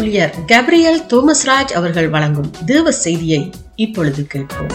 ஊழியர் கேப்ரியல் தோமஸ்ராஜ் அவர்கள் வழங்கும் தேவ செய்தியை இப்பொழுது கேட்போம்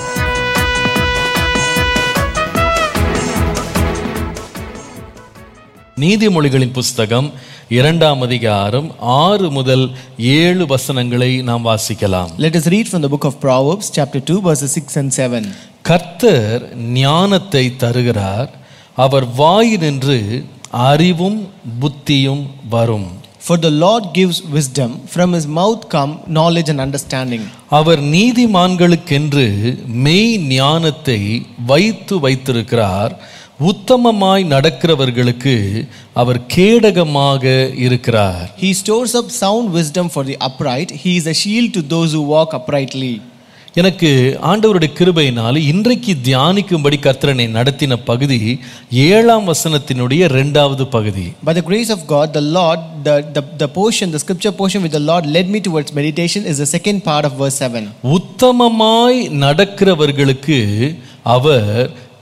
நீதிமொழிகளின் புஸ்தகம் இரண்டாம் அதிகாரம் ஆறு முதல் ஏழு வசனங்களை நாம் வாசிக்கலாம் Let us read from the book of Proverbs, chapter 2, verses 6 and 7. கர்த்தர் ஞானத்தை தருகிறார் அவர் வாயினின்று அறிவும் புத்தியும் வரும் For the Lord gives wisdom, from his mouth come knowledge and understanding. அவர் நீதிமான்களுக்கென்று மெய் ஞானத்தை வைத்து வைத்திருக்கிறார் உத்தமமாய் நடக்கிறவர்களுக்கு அவர் கேடகமாக இருக்கிறார் He stores up sound wisdom for the upright, he is a shield to those who walk uprightly. எனக்கு ஆண்டவருடைய கிருபையினால் இன்றைக்கு தியானிக்கும்படி கர்த்தரனை நடத்தின பகுதி ஏழாம் வசனத்தினுடைய இரண்டாவது பகுதி By the grace of God, the Lord, the, the, the portion, the scripture portion which the Lord led me towards meditation is the second part of verse 7. உத்தமமாய் நடக்கிறவர்களுக்கு அவர்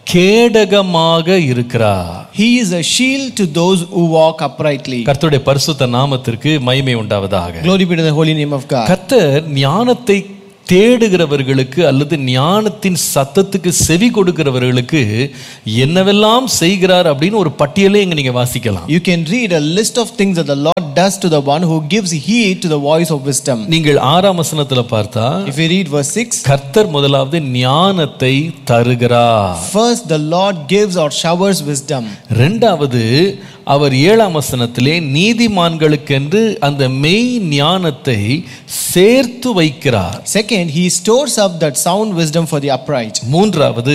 கேடகமாக இருக்கிறார் He is a shield to those who walk uprightly. கர்த்தருடைய பரிசுத்த நாமத்திற்கு மகிமை உண்டாவதாக Glory be to the holy name of God. கர்த்தர் ஞானத்தை தேடுகிறவர்களுக்கு அல்லது ஞானத்தின் சத்தத்துக்கு செவி கொடுக்கிறவர்களுக்கு என்னவெல்லாம் செய்கிறார் அப்படின்னு ஒரு பட்டியலே இங்க நீங்க வாசிக்கலாம் You can read a list of things that the Lord does to the one who gives heed to the voice of wisdom. நீங்கள் ஆறாம் வசனத்துல பார்த்தா If you read verse 6, கர்த்தர் முதலாவது ஞானத்தை தருகிறார் first the Lord gives or showers wisdom. ரெண்டாவது அவர் ஏழாம் வசனத்திலே நீதிமான்களுக்கென்று அந்த மெய் ஞானத்தை சேர்த்து வைக்கிறார் Second, he stores up that sound wisdom for the upright. மூன்றாவது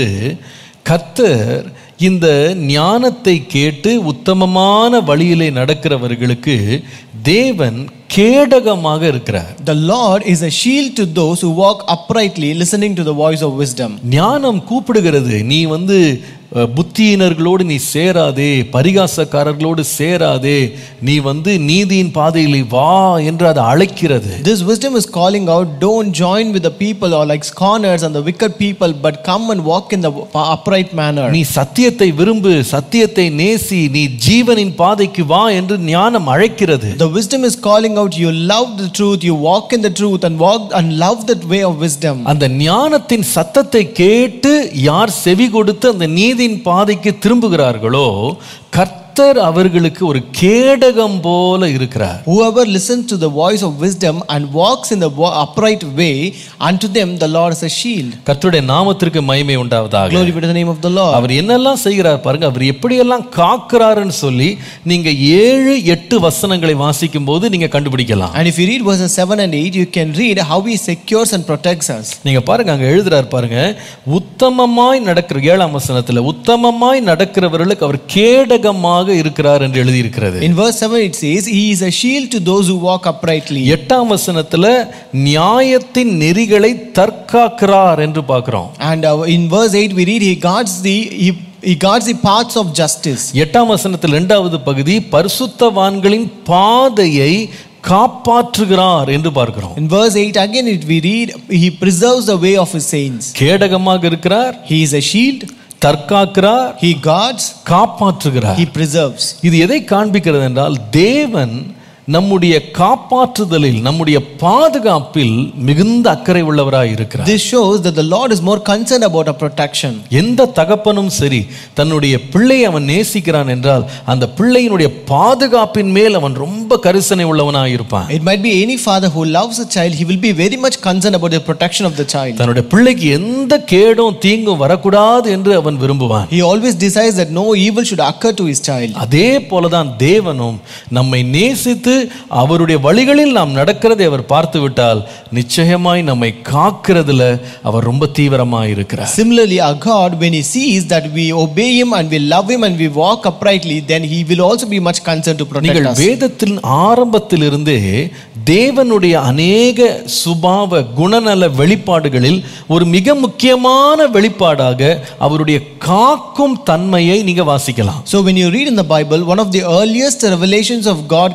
கர்த்தர் இந்த ஞானத்தை கேட்டு உத்தமமான வழியிலே நடக்கிறவர்களுக்கு தேவன் கேடகமாக இருக்கிறார் The Lord is a shield to those who walk uprightly, listening to the voice of wisdom. ஞானம் கூப்பிடுகிறது நீ வந்து அஹ், புத்தியினர்களோடு நீ சேராதே பரிகாசக்காரர்களோடு சேராதே நீ வந்து நீதியின் பாதையில் வா என்று அது அழைக்கிறது This wisdom is calling out, don't join with the people or like scorners and the wicked people, but come and walk in the upright manner. நீ சத்தியத்தை விரும்பு சத்தியத்தை நேசி நீ ஜீவனின் பாதைக்கு வா என்று ஞானம் அழைக்கிறது The wisdom is calling out, you love the truth, you walk in the truth and walk and love that way of wisdom. அந்த ஞானத்தின் சத்தத்தை கேட்டு யார் செவி கொடுத்து அந்த நீதியின் பாதைக்கு திரும்புகிறார்களோ கர்த்தர் அவர்களுக்கு ஒரு கேடகம் போல இருக்கிறார் Whoever listens to the voice of wisdom and walks in the wa- upright way, unto them the Lord is a shield. கர்த்தருடைய நாமத்திற்கு மகிமை உண்டாவதாக Glory be to the name of the Lord. அவர் என்னெல்லாம் செய்கிறார் பாருங்க அவர் எப்படியெல்லாம் காக்கிறாருன்னு சொல்லி நீங்க ஏழு எட்டு வசனங்களை வாசிக்கும் போது நீங்க கண்டுபிடிக்கலாம் And if you read verses 7 and 8, you can read how he secures and protects us. நீங்க பாருங்க அங்க எழுதுறார் பாருங்க உத்தமமாய் நடக்கிற ஏழாம் வசனத்துல உத்தமமாய் நடக்கிறவர்களுக்கு அவர் கேடகமாக இருக்கிறார் என்று எழுதியிருக்கிறது In verse 7, it says, He is a shield to those who walk uprightly. எட்டாம் வசனத்துல நியாயத்தின் நெறிகளை தற்காக்கிறார் என்று பார்க்கிறோம் And uh, in verse 8, we read, He guards the. He, he guards the paths of justice. எட்டாம் வசனத்தில் இரண்டாவது பகுதி பரிசுத்தவான்களின் பாதையை காப்பாற்றுகிறார் என்று பார்க்கிறோம் In verse 8, again, it, we read, He preserves the way of His saints. கேடகமாக இருக்கிறார் He is a shield, தற்காக்கிறார் He guards, காப்பாற்றுகிறார் He preserves. இது எதை காண்பிக்கிறது என்றால் தேவன் நம்முடைய காப்பாற்றுதலில் நம்முடைய பாதுகாப்பில் மிகுந்த அக்கறை உள்ளவராய் இருக்கிறார் This shows that the Lord is more concerned about our protection. எந்த தகப்பனும் சரி தன்னுடைய பிள்ளையை அவன் நேசிக்கிறான் என்றால் அந்த பிள்ளையினுடைய பாதுகாப்பின் மேல் அவன் ரொம்ப கரிசனை உள்ளவனாய் இருப்பான் It might be any father who loves a child, he will be very much concerned about the protection of the child. தன்னுடைய பிள்ளைக்கு எந்த கேடும் தீங்கும் வரக்கூடாது என்று அவன் விரும்புவான் He always desires that no evil should occur to his child. அதே போலதான் தேவனும் நம்மை நேசித்து அவருடைய வழிகளில் நாம் நடக்கிறதை அவர் பார்த்து விட்டால் நிச்சயமாய் நம்மை காக்கிறதுல அவர் ரொம்ப தீவிரமாய் இருக்கிறார் Similarly, our God, when He sees that we obey Him and we love Him and we walk uprightly, then He will also be much concerned to protect நீங்கள் us. வேதத்தின் ஆரம்பத்திலிருந்தே தேவனுடைய அநேக சுபாவ குணநல வெளிப்பாடுகளில் ஒரு மிக முக்கியமான வெளிப்பாடாக அவருடைய காக்கும் தன்மையை நீங்க வாசிக்கலாம் So, when you read in the Bible, one of the earliest revelations of God character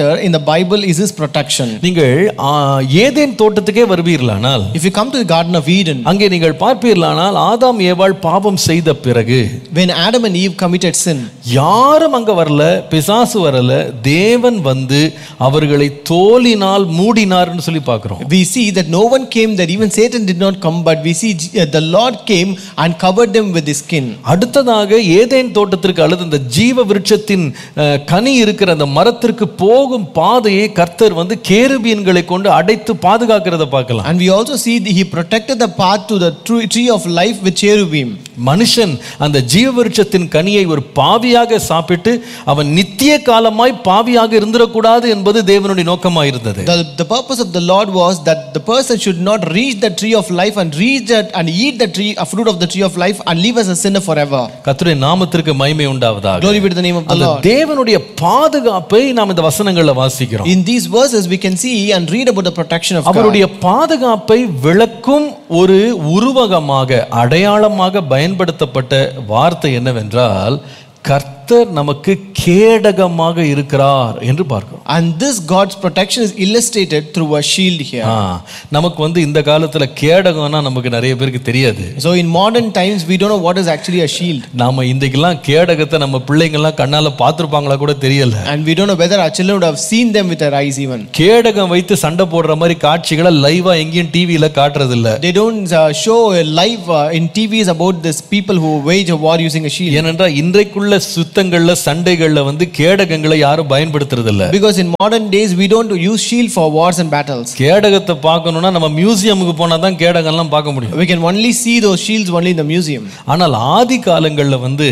shelter in the Bible is his protection. நீங்கள் ஆ, ஏதேன் தோட்டத்துக்கே வருவீர்களானால் If you come to the Garden of Eden, அங்கே நீங்கள் பார்ப்பீர்களானால் ஆதாம் ஏவாள் பாவம் செய்த பிறகு when Adam and Eve committed sin, யாரும் அங்க வரல பிசாசு வரல தேவன் வந்து அவர்களை தோலினால் மூடினார்னு சொல்லி பார்க்கிறோம் we see that no one came there, even Satan did not come, but we see uh, the Lord came and covered them with his skin. அடுத்ததாக ஏதேன் தோட்டத்திற்கு அல்லது இந்த ஜீவ விருட்சத்தின் அஹ், கனி இருக்கிற அந்த மரத்திற்கு போகும் பாதையை கர்த்தர் வந்து கேருபீன்களை கொண்டு அடைத்து பாதுகாக்கிறத பார்க்கலாம் And we also see that he protected the path to the tree tree of life with cherubim. மனுஷன் அந்த ஜீவ விருட்சத்தின் கனியை ஒரு பாவியாக சாப்பிட்டு அவன் நித்திய காலமாய் பாவியாக இருந்திடக்கூடாது என்பது தேவனுடைய நோக்கமாக இருந்தது The, the purpose of the Lord was that the person should not reach the tree of life and reach that and eat the tree, a fruit of the tree of life and live as a sinner forever. கர்த்தருடைய நாமத்திற்கு மகிமை உண்டாவதாக Glory be to the name of the அந்த Lord. தேவனுடைய பாதுகாப்பை நாம் இந்த வசனங்கள்ல வாசிக்கிறோம் In these verses, we can see and read about the protection of God. அவருடைய பாதுகாப்பை விளக்கும் ஒரு உருவகமாக அடையாளமாக பயன்படுத்தப்பட்ட வார்த்தை என்னவென்றால் கர்த்தர் நமக்கு கேடகமாக இருக்கிறார் என்று பார்க்கிறோம் And this God's protection is illustrated through a shield here. ஆ, நமக்கு வந்து இந்த காலத்துல கேடகம்னா நமக்கு நிறைய பேருக்கு தெரியாது So in modern times, we don't know what is actually a shield. நாம இன்றைக்கெல்லாம் கேடகத்தை நம்ம பிள்ளைங்கெல்லாம் கண்ணால பார்த்துருப்பாங்களா கூட தெரியல And we don't know whether our children would have seen them with their eyes even. கேடகம் வைத்து சண்டை போடுற மாதிரி காட்சிகளை லைவா எங்கேயும் டிவியில காட்டுறது இல்ல They don't uh, show a live uh, in TVs about this people who wage a war using a shield. ஏனென்றால் இன்றைக்குள்ள சுத்தங்கள்ல சண்டைகள்ல வந்து கேடகங்களை யாரும் பயன்படுத்துறது இல்ல Because in modern days, we don't use shield for wars and battles. கேடகத்தை பார்க்கணும்னா நம்ம மியூசியமுக்கு போனா தான் கேடகம்லாம் பார்க்க முடியும் We can only see those shields only in the museum. ஆனால் ஆதி காலங்கள்ல வந்து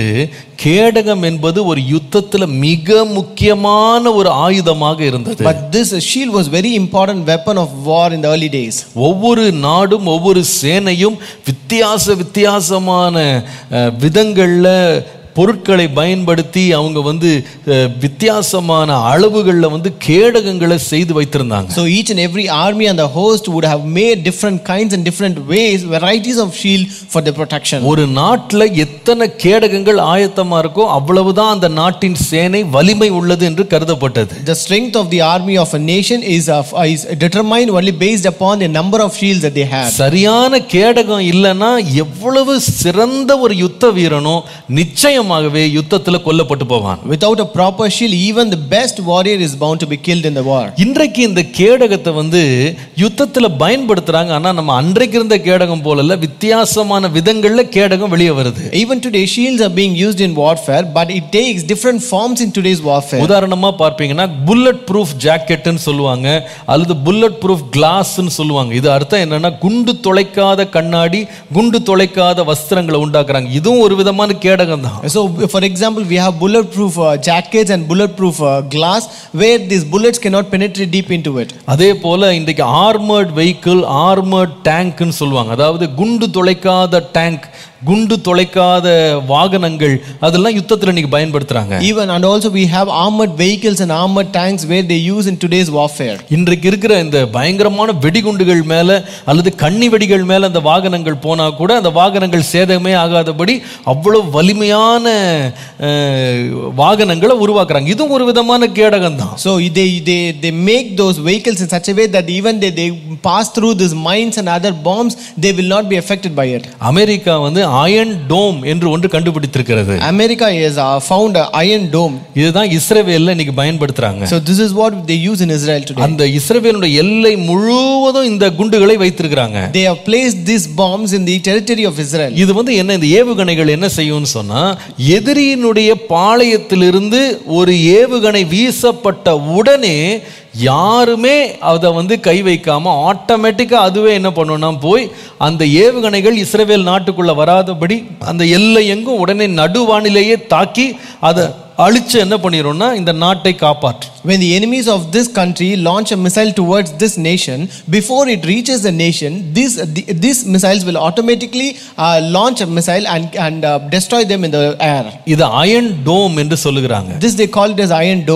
கேடகம் என்பது ஒரு யுத்தத்துல மிக முக்கியமான ஒரு ஆயுதமாக இருந்தது But this shield was very important weapon of war in the early days. ஒவ்வொரு நாடும் ஒவ்வொரு சேனையும் வித்தியாச வித்தியாசமான அஹ், விதங்கள்ல பொருட்களை பயன்படுத்தி அவங்க வந்து அஹ், வித்தியாசமான அளவுகளில் வந்து கேடகங்களை செய்து வைத்திருந்தாங்க So each and every army and the host would have made different kinds and different ways, varieties of shield for their protection. ஒரு நாட்டில் எத்தனை கேடகங்கள் ஆயத்தமா இருக்கோ அவ்வளவுதான் அந்த நாட்டின் சேனை வலிமை உள்ளது என்று கருதப்பட்டது The strength of the army of a nation is, of, is determined only based upon the number of shields that they have. சரியான கேடகம் இல்லைன்னா எவ்வளவு சிறந்த ஒரு யுத்த வீரனோ நிச்சயமாகவே யுத்தத்துல கொல்லப்பட்டு போவான் Without a proper shield, even the best warrior is bound to be killed in the war. இன்றைக்கு இந்த கேடகத்தை வந்து யுத்தத்துல பயன்படுத்துறாங்க ஆனா நம்ம அன்றைக்கு இருந்த கேடகம் போல இல்ல வித்தியாசமான விதங்கள்ல கேடகம் வெளியே வருது Even today, shields are being used in warfare, but it takes different forms in today's warfare. உதாரணமா பார்ப்பீங்கன்னா புல்லட் ப்ரூஃப் ஜாக்கெட்னு சொல்லுவாங்க அல்லது புல்லட் ப்ரூஃப் கிளாஸ்ன்னு சொல்லுவாங்க இது அர்த்தம் என்னன்னா குண்டு தொலைக்காத கண்ணாடி குண்டு தொலைக்காத வஸ்திரங்களை உண்டாக்குறாங்க இதுவும் ஒரு விதமான கேடகம் தான் So, for example, we have bulletproof uh, jackets and bulletproof uh, glass where these bullets cannot penetrate deep into it. அதே போல இன்றைக்கு ஆர்மர்ட் வெஹிக்கிள் ஆர்மர்ட் டேங்க்னு சொல்லுவாங்க அதாவது குண்டு தொலைக்காத டேங்க் குண்டு தொலைக்காத வாகனங்கள் அதெல்லாம் யுத்தத்தில் இன்னைக்கு பயன்படுத்துறாங்க Even and also we have armored vehicles and armored tanks where they use in today's warfare. இன்றைக்கு இருக்கிற இந்த பயங்கரமான வெடிகுண்டுகள் மேல அல்லது கண்ணி வெடிகள் மேல அந்த வாகனங்கள் போனா கூட அந்த வாகனங்கள் சேதமே ஆகாதபடி அவ்வளவு வலிமையான அஹ், வாகனங்களை உருவாக்குறாங்க இதுவும் ஒரு விதமான கேடகம் தான் So they, they, they make those vehicles in such a way that even they, they pass through these mines and other bombs, they will not be affected by it. America வந்து அயன் டோம் என்று ஒன்று கண்டுபிடித்திருக்கிறது America has uh, found an iron dome. இதுதான் இஸ்ரவேல்ல இன்னைக்கு பயன்படுத்துறாங்க So this is what they use in Israel today. அந்த இஸ்ரவேலுடைய எல்லை முழுவதும் இந்த குண்டுகளை வைத்திருக்கிறாங்க They have placed these bombs in the territory of Israel. இது வந்து என்ன இந்த ஏவுகணைகள் என்ன செய்யும்னு சொன்னா எதிரியினுடைய பாளையத்திலிருந்து ஒரு ஏவுகணை வீசப்பட்ட உடனே யாருமே அதை வந்து கை வைக்காம ஆட்டோமேட்டிக்கா அதுவே என்ன பண்ணும்னா போய் அந்த ஏவுகணைகள் இஸ்ரவேல் நாட்டுக்குள்ள வராதபடி அந்த எல்லை எங்கும் உடனே நடுவானிலேயே தாக்கி அதை அழிச்சு என்ன பண்ணிடும்னா இந்த நாட்டை காப்பாற்றும் When the enemies of this country launch a missile towards this nation, before it reaches the nation, these, the, these missiles will automatically uh, launch a missile and, and uh, destroy them in the air. இது Iron Dome என்று சொல்லுகிறாங்க This they call it as Iron Dome.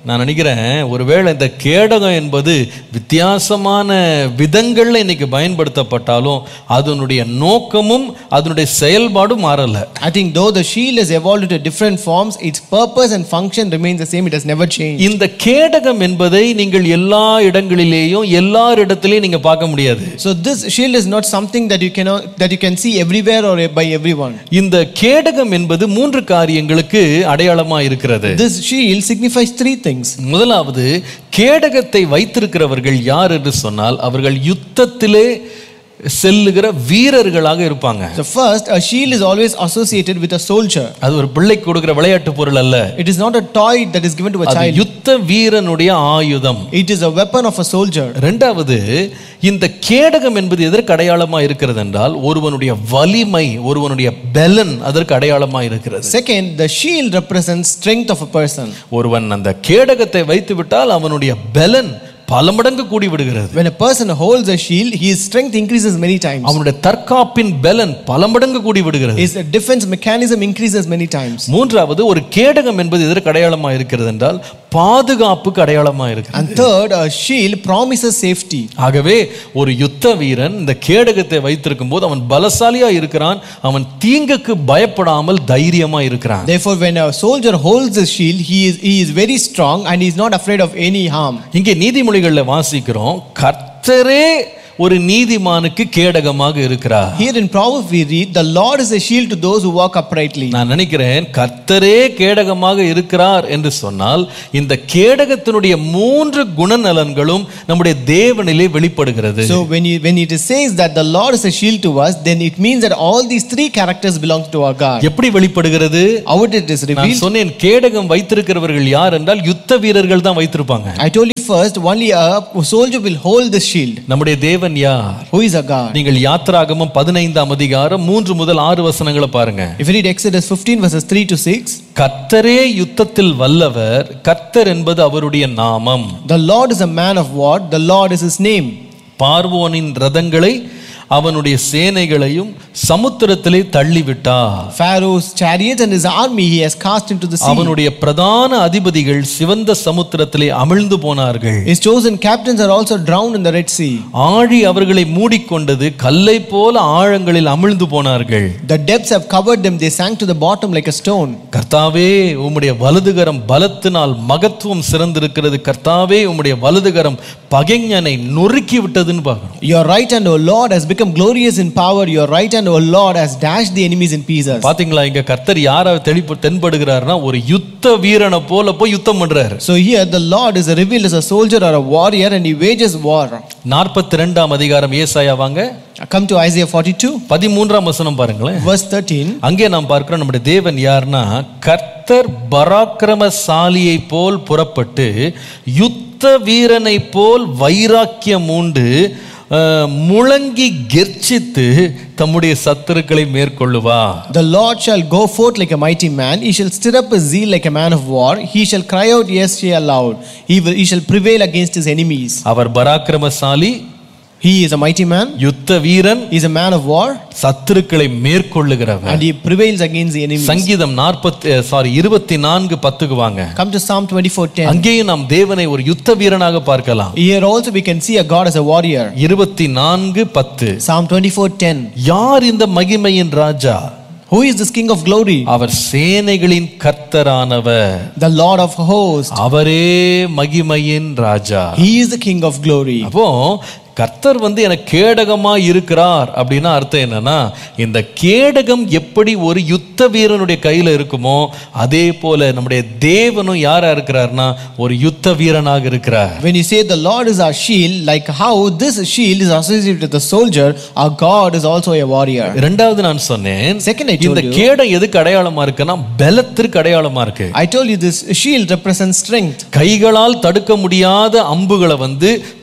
நான் நினைக்கிறேன் ஒருவேளை இந்த கேடகம் என்பது வித்தியாசமான விதங்கள்ல இன்னைக்கு பயன்படுத்தப்பட்டாலும் அதனுடைய நோக்கமும் அதனுடைய செயல்பாடும் மாறல I think though the shield has evolved into different forms, its purpose and function remains the same. It has never changed. இந்த கேடகம் என்பதை நீங்கள் எல்லா இடங்களிலேயும் எல்லாரிடத்திலையும் நீங்க பார்க்க முடியாது So this shield is not something that you cannot that you can see everywhere or by everyone. இந்த கேடகம் என்பது மூன்று காரியங்களுக்கு அடையாளமா இருக்கிறது This shield signifies three things. முதலாவது கேடகத்தை வைத்திருக்கிறவர்கள் யார் என்று சொன்னால் அவர்கள் யுத்தத்திலே செல்லுகிற வீரர்களாக இருப்பாங்க So first, a shield is always associated with a soldier. அது ஒரு பிள்ளைக்கு கொடுக்கிற விளையாட்டு பொருள் அல்ல It is not a toy that is given to a அது child. யுத்த வீரனுடைய ஆயுதம் It is a weapon of a soldier. ரெண்டாவது இந்த கேடகம் என்பது எதற்கு அடையாளமா இருக்கிறது என்றால் ஒருவனுடைய வலிமை ஒருவனுடைய பலன் அதற்கு அடையாளமா இருக்கிறது Second, the shield represents strength of a person. ஒருவன் அந்த கேடகத்தை வைத்து விட்டால் அவனுடைய பலன் பல மடங்கு கூடி விடுகிறது When a person holds a shield, his strength increases many times. அவனுடைய தற்காப்பின் பலன் பல மடங்கு கூடி விடுகிறது His defense mechanism increases many times. மூன்றாவது ஒரு கேடகம் என்பது எதற்கு அடையாளமா இருக்கிறது என்றால் பாதுகாப்புக்கு அடையாளமா இருக்கிறது And third, a shield promises safety. ஆகவே ஒரு யுத்த வீரன் இந்த கேடகத்தை வைத்திருக்கும் போது அவன் பலசாலியா இருக்கிறான் அவன் தீங்குக்கு பயப்படாமல் தைரியமா இருக்கிறான் Therefore, when a soldier holds the shield, he is, he is very strong and he is not afraid of any harm. இங்கே நீதிமொழிகள்ல வாசிக்கிறோம் கர்த்தரே ஒரு நீதிமானுக்கு கேடகமாக இருக்கிறார் Here in Proverbs, we read, The Lord is a shield to those who walk uprightly. நான் நினைக்கிறேன் கர்த்தரே கேடகமாக இருக்கிறார் என்று சொன்னால் இந்த கேடகத்தினுடைய மூன்று குணநலன்களும் நம்முடைய தேவனிலே வெளிப்படுகிறது So, when, you, when it says that the Lord is a shield to us, then it means that all these three characters belong to our God. எப்படி வெளிப்படுகிறது How it is நான் revealed? சொன்னேன் கேடகம் வைத்திருக்கிறவர்கள் யார் என்றால் யுத்த வீரர்கள் தான் வைத்திருப்பாங்க I told you first, only a soldier will hold the shield. நம்முடைய தேவன் யார் Who is a God? நீங்கள் யாத்திராகமம் பதினைந்தாம் அதிகாரம் மூன்று முதல் ஆறு வசனங்களை பாருங்க If you read Exodus 15, verses 3 to 6, கர்த்தரே யுத்தத்தில் வல்லவர் கர்த்தர் என்பது அவருடைய நாமம் the Lord is a man of war, the Lord is his name. பார்வோனின் ரதங்களை அவனுடைய சேனைகளையும் சமுத்திரத்திலே தள்ளிவிட்டார் Pharaoh's chariot and his army he has cast into the sea. அவனுடைய பிரதான அதிபதிகள் சிவந்த சமுத்திரத்திலே அமிழ்ந்து போனார்கள் His chosen captains are also drowned in the Red Sea. ஆழி அவர்களை மூடிக்கொண்டது கல்லை போல ஆழங்களில் அமிழ்ந்து போனார்கள் The depths have covered them, they sank to the bottom like a stone. கர்த்தாவே உம்முடைய வலதுகரம் பலத்தினால் மகத்துவம் சிறந்திருக்கிறது கர்த்தாவே உம்முடைய வலதுகரம் பகைஞனை நொறுக்கி விட்டதுன்னு பார்க்கணும் Your right hand, O Lord, has become glorious in power. Your right hand, O Lord, has dashed the enemies in pieces. பாத்தீங்களா இங்க கர்த்தர் யாரை தெளிப்பு தென்படுகிறார்னா ஒரு யுத்த வீரனை போல போய் யுத்தம் பண்றாரு So here the Lord is revealed as a soldier or a warrior and he wages war. நாற்பத்தி ரெண்டாம் அதிகாரம் ஏசாயா வாங்க Come to Isaiah 42, பதிமூன்றாம் வசனம் பாருங்களேன் verse 13. அங்கே நாம் பார்க்கிறோம் நம்முடைய தேவன் யார்னா கர்த்தர் பராக்கிரமசாலியை போல் புறப்பட்டு யுத்த வீரனை போல் வைராக்கியம் உண்டு அஹ், முழங்கி கெர்ச்சித்து தம்முடைய சத்துருக்களை மேற்கொள்ளுவா The Lord shall go forth like a mighty man. He shall stir up his zeal like a man of war. He shall cry out, yes, yea, aloud. He, will, he shall prevail against his enemies. அவர் பராக்கிரமசாலி He is a mighty man. யுத்த வீரன் He is a man of war. சத்துருக்களை மேற்கொள்ளுகிறவர் And he prevails against the enemies. சங்கீதம் நாற்பத்தி sorry இருபத்தி நான்கு பத்துக்கு வாங்க Come to Psalm 24 10. அங்கேயும் நாம் தேவனை ஒரு யுத்த வீரனாக பார்க்கலாம் Here also we can see a God as a warrior. இருபத்தி நான்கு பத்து Psalm 24 10. யார் இந்த மகிமையின் ராஜா Who is this King of glory? அவர் சேனைகளின் கர்த்தரானவர் The Lord of hosts. அவரே மகிமையின் ராஜா He is the King of glory. அப்போ கர்த்தர் வந்து எனக்கு கேடகமா இருக்கிறார் அப்படின்னா அர்த்தம் என்னன்னா இந்த கேடகம் எப்படி ஒரு யுத்த வீரனுடைய கையில இருக்குமோ அதே போல நம்முடைய தேவனும் யாரா இருக்கிறார்னா ஒரு யுத்த வீரனாக இருக்கிறார் When you say the Lord is our shield, like how this shield is associated with the soldier, our God is also a warrior. இரண்டாவது நான் சொன்னேன் Second, I told இந்த you. கேடம் எதுக்கு அடையாளமா இருக்குன்னா பலத்திற்கு அடையாளமா இருக்கு I told you this shield represents strength. கைகளால் தடுக்க முடியாத அம்புகளை வந்து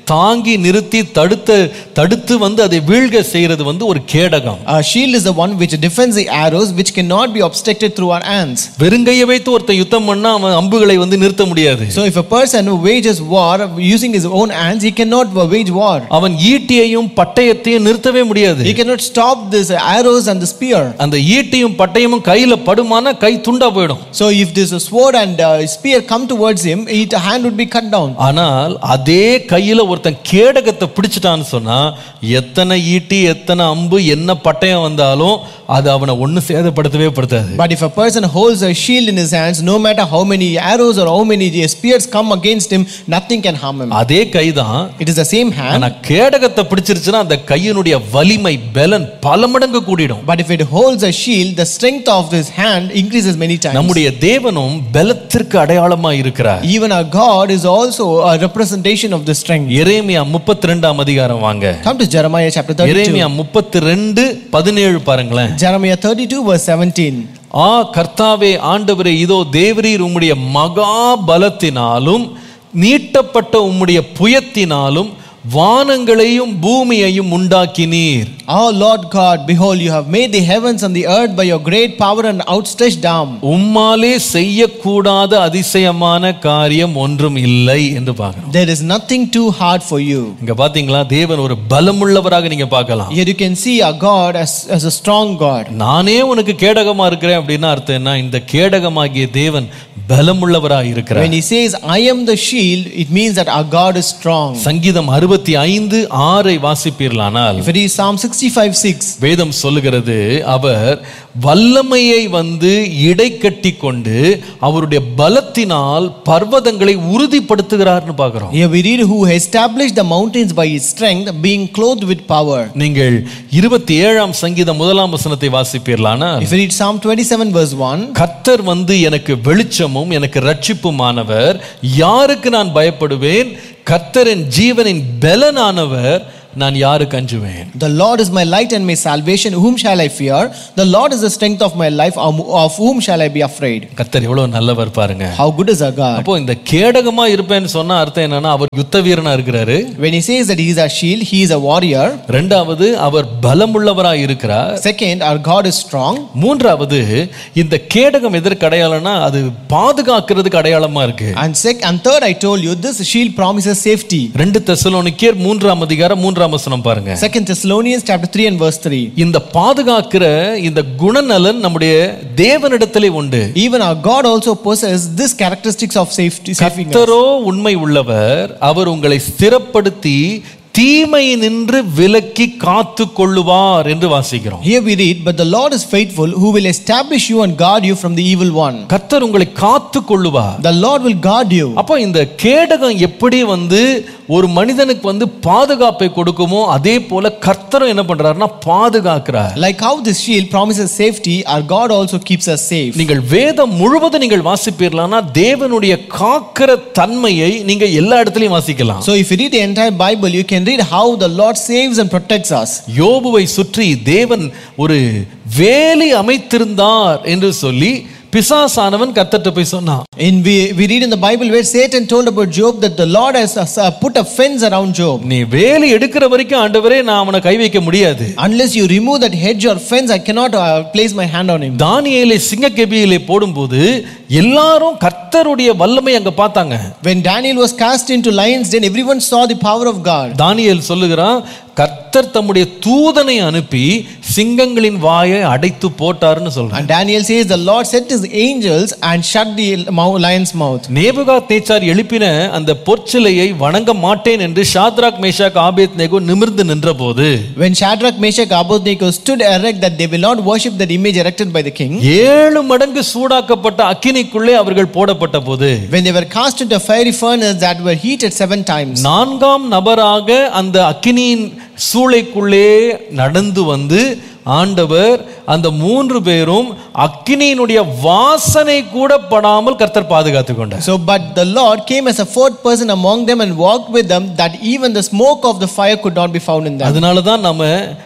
தாங்கி நிறுத்தி தடுத்த தடுத்து வந்து அதை வீழ்க செய்யறது வந்து ஒரு கேடகம் A shield is the one which defends the arrows which cannot be obstructed through our hands. வெறுங்கையை வைத்து ஒருத்தன் யுத்தம் பண்ணா அவன் அம்புகளை வந்து நிறுத்த முடியாது So if a person wages war using his own hands, he cannot wage war. அவன் ஈட்டியையும் பட்டயத்தையும் நிறுத்தவே முடியாது He cannot stop this arrows and the spear. அந்த ஈட்டியும் பட்டயமும் கையில படுமானா கை துண்டா போயிடும் So if this sword and uh, spear come towards him, his hand would be cut down. ஆனால் அதே கையில ஒருத்தன் கேடகத்தை பிடிச்சிட்டான்னு சொன்னா எத்தனை ஈட்டி எத்தனை அம்பு என்ன பட்டயம் வந்தாலும் அது அவனை ஒண்ணு சேதப்படுத்தவே படுத்தாது But if a person holds a shield in his hands, no matter how many arrows or how many spears come against him, nothing can harm him. அதே கைதான் It is the same hand. ஆனா கேடகத்தை பிடிச்சிருச்சுன்னா அந்த கையினுடைய வலிமை பலன் பல மடங்கு கூடிடும் But if it holds a shield, the strength of this hand increases many times. நம்முடைய தேவனும் பலத்திற்கு அடையாளமா இருக்கிறார் Even our God is also a representation of the strength. எரேமியா முப்பத்தி ரெண்டாம் அதிகாரம் வாங்க Come to Jeremiah chapter 32. எரேமியா முப்பத்தி ரெண்டு பதினேழு பாருங்களேன் Jeremiah 32, verse 17. ஆ கர்த்தாவே ஆண்டவரே இதோ தேவரீர் உம்முடைய மகா பலத்தினாலும் நீட்டப்பட்ட உம்முடைய புயத்தினாலும் வானங்களையும் பூமியையும் உண்டாக்கினீர் Our Lord God, behold, you have made the heavens and the earth by your great power and outstretched arm. உம்மாலே செய்யக்கூடாத அதிசயமான காரியம் ஒன்றும் இல்லை என்று பார்க்கணும் There is nothing too hard for you. இங்க பாத்தீங்களா தேவன் ஒரு பலமுள்ளவராக நீங்க பார்க்கலாம் Here you can see our God as, as a strong God. நானே உனக்கு கேடகமா இருக்கிறேன் அப்படின்னா அர்த்தம் என்ன இந்த கேடகமாகிய தேவன் பலமுள்ளவராக இருக்கிறார் When he says, I am the shield, it means that our God is strong. சங்கீதம் அறுபத்தி ஐந்து ஆறை வாசிப்பீர்களானால் If it is Psalm 65 6, வேதம் சொல்லுகிறது அவர் வல்லமையை வந்து இடை கட்டி கொண்டு அவருடைய பலத்தினால் பர்வதங்களை உறுதிப்படுத்துகிறார்னு பார்க்கிறோம் here we read, Who established the mountains by his strength, being clothed with power. நீங்கள் இருபத்தி ஏழாம் சங்கீதம் முதலாம் வசனத்தை வாசிப்பீர்களானால் If you read Psalm 27, verse 1, கர்த்தர் வந்து எனக்கு வெளிச்சமும் எனக்கு ரட்சிப்புமானவர் யாருக்கு நான் பயப்படுவேன் கர்த்தரின் ஜீவனின் பலனானவர் நான் யாருக்கு அஞ்சுவேன் The Lord is my light and my salvation. Whom shall I fear? The Lord is the strength of my life. Of of whom shall I be afraid? கர்த்தர் எவ்வளவு நல்லவர் பாருங்க How good is our God? அப்போ இந்த கேடகமா இருப்பேன்னு சொன்னா அர்த்தம் என்னன்னா அவர் யுத்த வீரனா இருக்கிறாரு When he says that he is a shield, he is a warrior. ரெண்டாவது அவர் பலமுள்ளவராய் இருக்கிறார் Second, our God is strong. மூன்றாவது இந்த கேடகம் எதற்கு அடையாளம்னா அது பாதுகாக்கிறதுக்கு அடையாளமா இருக்கு And sec- and third, I told you, this shield promises safety. ரெண்டு தெசலோனிக்கேர் மூன்றாம் அதிகாரம் மூன்றாம் வசனம் பாருங்க Second Thessalonians chapter 3 and verse 3. இந்த பாதுகாக்கிற இந்த குணநலன் நம்முடைய தேவனிடத்திலே உண்டு Even our God also possesses this characteristics of safety. saving us. கர்த்தரோ உண்மை உள்ளவர் அவர் உங்களை ஸ்திரப்படுத்தி தீமை நின்று விலக்கி காத்து கொள்ளுவார் என்று வாசிக்கிறோம் Here we read, But the Lord is faithful, who will establish you and guard you from the evil one. கர்த்தர் உங்களை காத்து கொள்ளுவார் The Lord will guard you. அப்போ இந்த கேடகம் எப்படி வந்து ஒரு மனிதனுக்கு வந்து பாதுகாப்பை கொடுக்குமோ அதே போல கர்த்தரும் என்ன பண்றாருன்னா பாதுகாக்கிறார் Like how this shield promises safety, our God also keeps us safe. நீங்கள் வேதம் முழுவதும் நீங்கள் வாசிப்பீர்களானா தேவனுடைய காக்கிற தன்மையை நீங்க எல்லா இடத்துலயும் வாசிக்கலாம் So if you read the entire Bible, you can read how the Lord saves and protects us. யோபுவை சுற்றி தேவன் ஒரு வேலி அமைத்திருந்தார் என்று சொல்லி பிசாசானவன் கர்த்தர்ட்ட போய் சொன்னான் In we, we read in the Bible where Satan told about Job that the Lord has uh, put a fence around Job. நீ வேலி எடுக்கிற வரைக்கும் ஆண்டவரே நான் அவனை கை வைக்க முடியாது Unless you remove that hedge or fence, I cannot uh, place my hand on him. தானியேலை சிங்கக்கெபியிலே போடும்போது எல்லாரும் கர்த்தருடைய வல்லமை அங்க பார்த்தாங்க When Daniel was cast into lions, then everyone saw the power of God. தானியேல் சொல்லுகிறான் கர்த்தர் தம்முடைய தூதனை அனுப்பி சிங்கங்களின் வாயை அடைத்து போட்டாருன்னு சொல்றான் And Daniel says the Lord sent his angels and shut the mou- lion's mouth. நேபுகாத் நேச்சார் எழுப்பின அந்த பொற்சிலையை வணங்க மாட்டேன் என்று ஷாத்ராக் மேஷாக் ஆபேத் நேகோ நிமிர்ந்து நின்றபோது When Shadrach, Meshach, Abednego stood erect that they will not worship that image erected by the king, ஏழு மடங்கு சூடாக்கப்பட்ட அக்கினிக்குள்ளே அவர்கள் போடப்பட்ட போது when they were cast into a fiery furnace that were heated seven times, நான்காம் நபராக அந்த அக்கினியின் சூளைக்குள்ளே நடந்து வந்து ஆண்டவர் அந்த மூன்று பேரும் அக்கினியினுடைய வாசனை கூட படாமல் கர்த்தர் பாதுகாத்து கொண்டார் So, but the Lord came as a fourth person among them and walked with them, that even the smoke of the fire could not be found in them. அதனால தான் நம்ம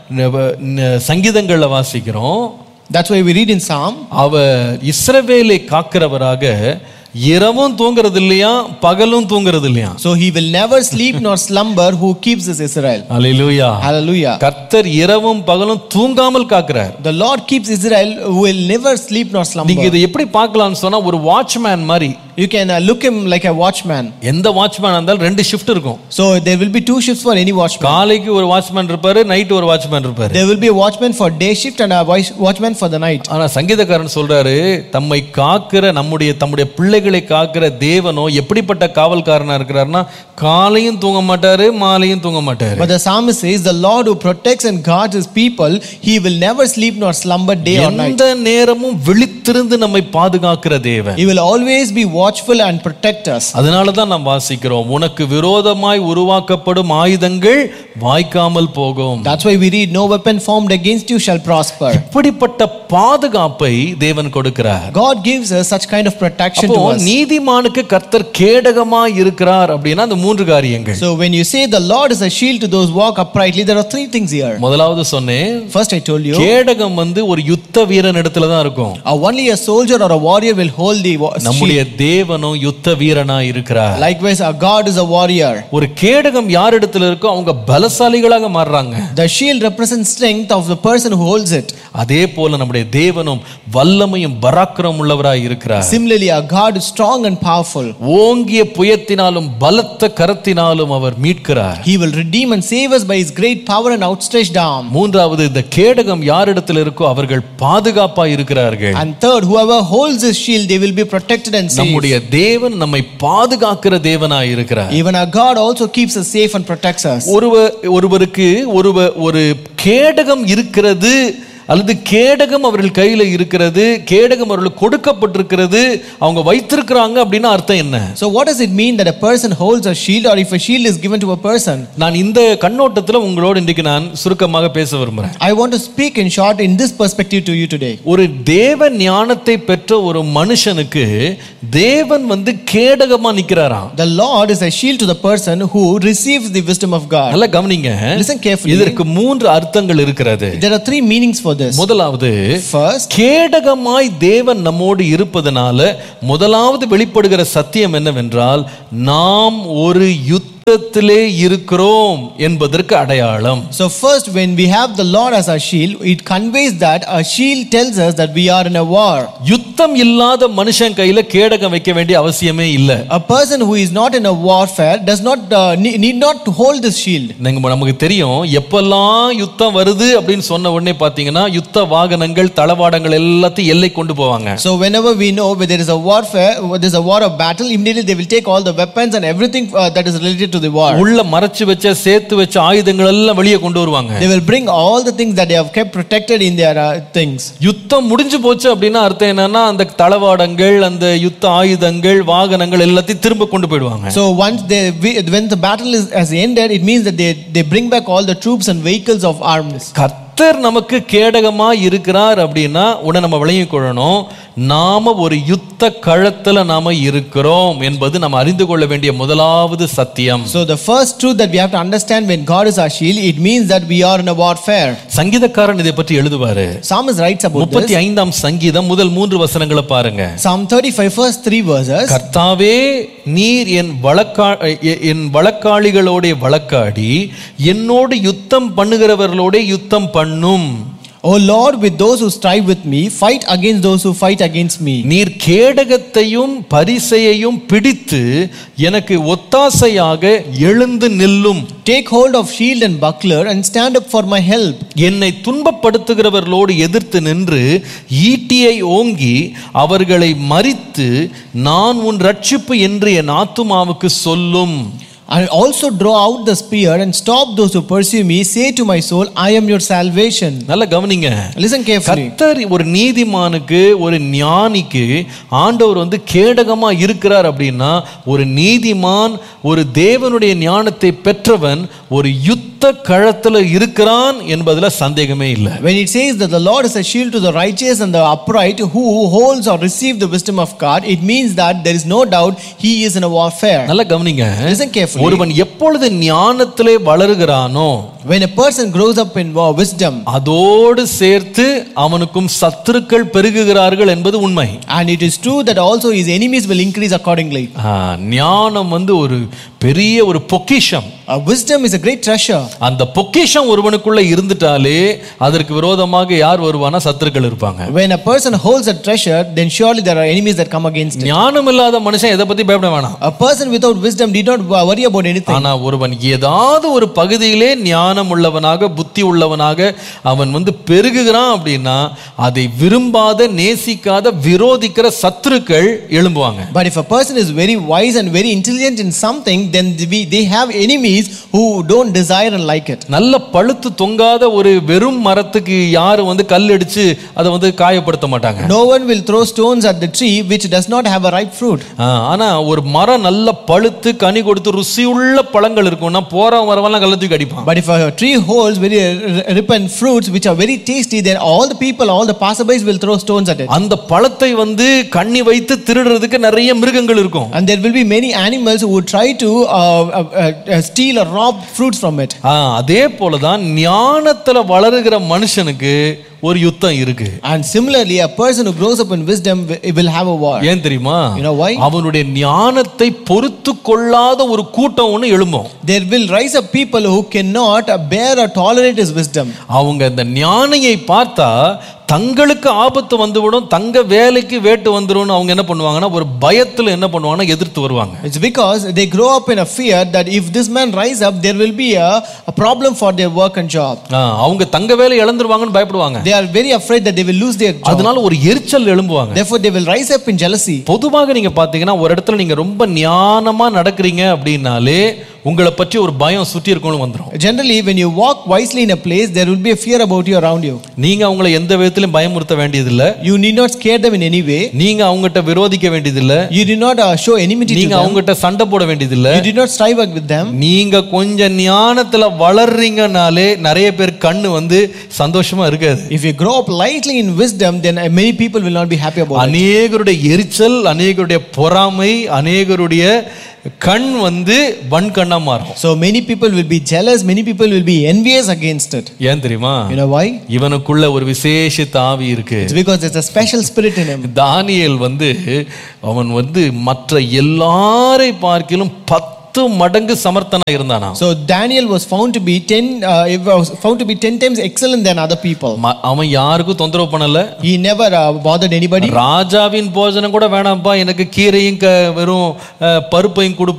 ந- ந- சங்கீதங்கள்ல வாசிக்கிறோம் That's why we read in Psalm, அவர் இஸ்ரவேலை காக்கிறவராக இரவும் தூங்குறது இல்லையா பகலும் தூங்குறது இல்லையா So he will never sleep nor slumber who keeps his Israel. Hallelujah Hallelujah. கர்த்தர் இரவும் பகலும் தூங்காமல் காக்கிறார் The Lord keeps Israel who will never sleep nor நீங்க slumber. இதை எப்படி பார்க்கலாம்னு சொன்னா ஒரு வாட்ச்மேன் மாதிரி You can uh, look him like a watchman. எந்த வாட்ச்மேன் இருந்தாலும் ரெண்டு ஷிஃப்ட் இருக்கும் So there will be two shifts for any watchman. காலைக்கு ஒரு வாட்ச்மேன் இருப்பாரு நைட் ஒரு வாட்ச்மேன் இருப்பாரு There will be a watchman for day shift and a voice- watchman for the night. ஆனா சங்கீதக்காரன் சொல்றாரு தம்மை காக்கிற நம்முடைய தம்முடைய பிள்ளைகளை காக்கிற தேவனோ எப்படிப்பட்ட காவல்காரனா இருக்கிறாருன்னா காலையும் தூங்க மாட்டாரு மாலையும் தூங்க மாட்டாரு But the psalmist says, The Lord who protects and guards his people, he will never sleep nor slumber day or night. எந்த நேரமும் விழித்திருந்து நம்மை பாதுகாக்கிற தேவன் He will always be watchful and protect us. அதனால தான் நாம் வாசிக்கிறோம் உனக்கு விரோதமாய் உருவாக்கப்படும் ஆயுதங்கள் வாய்க்காமல் போகும் That's why we read, No weapon formed against you shall prosper. இப்படிப்பட்ட பாதுகாப்பை தேவன் கொடுக்கிறார் God gives us such kind of protection அப்போ to us. நீதிமானுக்கு கர்த்தர் கேடகமாய் இருக்கிறார் அப்படின்னா அந்த மூன்று காரியங்கள் So when you say the Lord is a shield to those who walk uprightly, there are three things here. முதலாவது சொன்னேன் First, I told you, கேடகம் வந்து ஒரு யுத்த வீரன் இடத்துல தான் இருக்கும் uh, only a soldier or a warrior will hold the wa- நம்முடைய shield. தேவனும் யுத்த வீரனா இருக்கிறார் Likewise, our God is a warrior. ஒரு கேடகம் யார் இடத்துல இருக்கோ அவங்க பலசாலிகளாக மாறுறாங்க The shield represents strength of the person who holds it. அதே போல நம்முடைய தேவனும் வல்லமையும் பராக்கிரம் உள்ளவராய் இருக்கிறார் Similarly, our God is strong and powerful. ஓங்கிய புயத்தினாலும் பலத்த கரத்தினாலும் அவர் மீட்கிறார் He will redeem and save us by his great power and outstretched arm. மூன்றாவது இந்த கேடகம் யாரிடத்தில் இருக்கோ அவர்கள் பாதுகாப்பா இருக்கிறார்கள் And third, whoever holds his shield, they will be protected and safe. நம்முடைய தேவன் நம்மை பாதுகாக்கிற தேவனாய் இருக்கிறார் Even our God also keeps us safe and protects us. ஒருவர் ஒருவருக்கு ஒருவர் ஒரு கேடகம் இருக்கிறது அல்லது கேடகம் அவர்கள் கையில இருக்கிறது கேடகம் அவர்களுக்கு கொடுக்கப்பட்டிருக்கிறது அவங்க வைத்திருக்கிறாங்க அப்படின்னா அர்த்தம் என்ன So, what does it mean that a person holds a shield, or if a shield is given to a person? நான் இந்த கண்ணோட்டத்தில் உங்களோடு இன்றைக்கு நான் சுருக்கமாக பேச விரும்புகிறேன் I want to speak in short in this perspective to you today. ஒரு தேவ ஞானத்தை பெற்ற ஒரு மனுஷனுக்கு தேவன் வந்து கேடகமா நிக்கிறாராம் The Lord is a shield to the person who receives the wisdom of God. நல்லா கவனிங்க Listen carefully. இதற்கு மூன்று அர்த்தங்கள் இருக்கிறது There are three meanings for this. முதலாவது First, கேடகமாய் தேவன் நம்மோடு இருப்பதனால முதலாவது வெளிப்படுகிற சத்தியம் என்னவென்றால் நாம் ஒரு யுத்தத்திலே இருக்கிறோம் என்பதற்கு அடையாளம் so first, when we have the Lord as our shield, it conveys that a shield tells us that we are in a war. யுத்தம் இல்லாத மனுஷன் கையில கேடகம் வைக்க வேண்டிய அவசியமே இல்லை A person who is not in a warfare does not uh, ne- need not to hold this shield. நீங்க நமக்கு தெரியும் எப்பெல்லாம் யுத்தம் வருது அப்படின்னு சொன்ன உடனே பாத்தீங்கன்னா யுத்த வாகனங்கள் தளவாடங்கள் எல்லாத்தையும் எல்லை கொண்டு போவாங்க So whenever we know where there is a warfare, where there is a war of battle, immediately they will take all the weapons and everything uh, that is related to the war. உள்ள மறைச்சு வச்ச சேர்த்து வச்ச ஆயுதங்கள் எல்லாம் வெளியே கொண்டு வருவாங்க They will bring all the things that they have kept protected in their uh, things. யுத்தம் முடிஞ்சு போச்சு அப்படின்னா அர்த்தம் என்னன்னா அந்த தளவாடங்கள் அந்த யுத்த ஆயுதங்கள் வாகனங்கள் எல்லாத்தையும் திரும்ப கொண்டு போயிடுவாங்க So once they, we- when the battle is has ended, it means that they, they bring back all the troops and vehicles of arms. கர்த்தர் நமக்கு கேடகமா இருக்கிறார் அப்படின்னா உடனே நம்ம விளங்கிக் கொள்ளணும் நாம ஒரு யுத்த களத்துல நாம இருக்கிறோம் என்பது நம்ம அறிந்து கொள்ள வேண்டிய முதலாவது சத்தியம் So the first truth that we have to understand when God is our shield, it means that we are in a warfare. சங்கீதக்காரன் இதை பற்றி எழுதுவாரு Psalmist writes about முப்பத்தி this. ஐந்தாம் சங்கீதம் முதல் மூன்று வசனங்களை பாருங்க Psalm 35, first three verses. கர்த்தாவே நீர் என் வழக்கா எ- என் வழக்காளிகளோட வழக்காடி என்னோடு யுத்தம் பண்ணுகிறவர்களோட யுத்தம் பண்ணும் O Lord, with those who strive with me, fight against those who fight against me. நீர் கேடகத்தையும் பரிசையையும் பிடித்து எனக்கு ஒத்தாசையாக எழுந்து நில்லும் Take hold of shield and buckler and stand up for my help. என்னை துன்பப்படுத்துகிறவர்களோடு எதிர்த்து நின்று ஈட்டியை ஓங்கி அவர்களை மறித்து நான் உன் ரட்சிப்பு என்று என் ஆத்துமாவுக்கு சொல்லும் And also draw out the spear and stop those who pursue me. Say to my soul, I am your salvation. நல்ல கவனிங்க Listen carefully. கர்த்தர் ஒரு நீதிமானுக்கு ஒரு ஞானிக்கு ஆண்டவர் வந்து கேடகமா இருக்கிறார் அப்படின்னா ஒரு நீதிமான் ஒரு தேவனுடைய ஞானத்தை பெற்றவன் ஒரு யுத்த களத்துல இருக்கிறான் என்பதுல சந்தேகமே இல்லை When it says that the Lord is a shield to the righteous and the upright who holds or receive the wisdom of God, it means that there is no doubt he is in a warfare. நல்ல கவனிங்க Listen carefully. carefully. ஒருவன் எப்பொழுது ஞானத்திலே வளருகிறானோ When a person grows up in uh, wisdom, அதோடு சேர்த்து அவனுக்கும் சத்துருக்கள் பெருகுகிறார்கள் என்பது உண்மை and it is true that also his enemies will increase accordingly. ஆ, ஞானம் வந்து ஒரு பெரிய ஒரு பொக்கிஷம் Uh, wisdom is a great treasure. அந்த பொக்கிஷம் ஒருவனுக்குள்ள இருந்துட்டாலே அதற்கு விரோதமாக யார் வருவானா சத்துருக்கள் இருப்பாங்க When a person holds a treasure, then surely there are enemies that come against it. ஞானம் இல்லாத மனுஷன் எதை பத்தி பயப்பட வேணாம் A person without wisdom did not wo- worry about anything. ஆனா ஒருவன் ஏதாவது ஒரு பகுதியிலே ஞானம் உள்ளவனாக புத்தி உள்ளவனாக அவன் வந்து பெருகுகிறான் அப்படின்னா அதை விரும்பாத நேசிக்காத விரோதிக்கிற சத்துருக்கள் எழும்புவாங்க But if a person is very wise and very intelligent in something, then we, they have enemies who don't desire and like it. நல்ல பழுத்து தொங்காத ஒரு வெறும் மரத்துக்கு யாரும் வந்து கல் அடிச்சு அதை வந்து காயப்படுத்த மாட்டாங்க No one will throw stones at the tree which does not have a ripe fruit. ஆ, ஆனா ஒரு மரம் நல்ல பழுத்து கனி கொடுத்து ருசியுள்ள பழங்கள் இருக்கும்னா போறவன் வரவெல்லாம் கல்ல தூக்கி அடிப்பான் But if a tree holds very r- ripened fruits which are very tasty, then all the people, all the passerbys will throw stones at it. அந்த பழத்தை வந்து கண்ணி வைத்து திருடுறதுக்கு நிறைய மிருகங்கள் இருக்கும் And there will be many animals who would try to uh, uh, uh, steal or rob fruits from it. ஆ, அதே போலதான் ஞானத்துல வளருகிற மனுஷனுக்கு ஒரு யுத்தம் இருக்கு And similarly, a person who grows up in wisdom wi- will have a war. ஏன் தெரியுமா You know why? அவனுடைய ஞானத்தை பொறுத்து கொள்ளாத ஒரு கூட்டம் ஒண்ணு எழும்பும் There will rise up people who cannot uh, bear or tolerate his wisdom. அவங்க இந்த ஞானியை பார்த்தா தங்களுக்கு ஆபத்து வந்துவிடும் தங்க வேலைக்கு வேட்டு வந்துடும் அவங்க என்ன பண்ணுவாங்கன்னா ஒரு பயத்துல என்ன பண்ணுவாங்கன்னா எதிர்த்து வருவாங்க It's because they grow up in a fear that if this man rise up, there will be a, a problem for their work and job. ஆ, அவங்க தங்க வேலை இழந்துருவாங்கன்னு பயப்படுவாங்க They are very afraid that they will lose their job. அதனால ஒரு எரிச்சல் எழும்புவாங்க Therefore, they will rise up in jealousy. பொதுவாக நீங்க பாத்தீங்கன்னா ஒரு இடத்துல நீங்க ரொம்ப ஞானமா நடக்கிறீங்க அப்படின்னாலே உங்களை பற்றி ஒரு பயம் சுற்றி இருக்கணும் வந்துடும் Generally, when you walk wisely in a place, there will be a fear about you around you. நீங்க அவங்கள எந்த விதத்திலும் பயமுறுத்த வேண்டியதில்லை You need not scare them in any way. நீங்க அவங்ககிட்ட விரோதிக்க வேண்டியதில்லை You did not uh, show enmity to நீங்க them. அவங்ககிட்ட சண்டை போட வேண்டியதில்லை You did not strive with them. நீங்க கொஞ்சம் ஞானத்துல வளர்றீங்கனாலே நிறைய பேர் கண்ணு வந்து சந்தோஷமா இருக்காது If you grow up lightly in wisdom, then uh, many people will not be happy about it. அநேகருடைய எரிச்சல் அநேகருடைய பொறாமை அநேகருடைய கண் வந்து வன்கண்ணா மாறும் So many people will be jealous, many people will be envious against it. ஏன் தெரியுமா You know why? இவனுக்குள்ள ஒரு விசேஷித்த ஆவி இருக்கு It's because there's a special spirit in him. தானியேல் வந்து அவன் வந்து மற்ற எல்லாரை பார்க்கிலும் பத்து மடங்கு சமர்த்தனா இருந்தானா So Daniel was found to be ten, uh, it was found to be ten times excellent than other people. ம- அவன் யாருக்கும் தொந்தரவு பண்ணல He never uh, bothered anybody. ராஜாவின் போஜனம் கூட வேணாம்ப்பா எனக்கு கீரையும் க- வெறும் அஹ், பருப்பையும் கொடு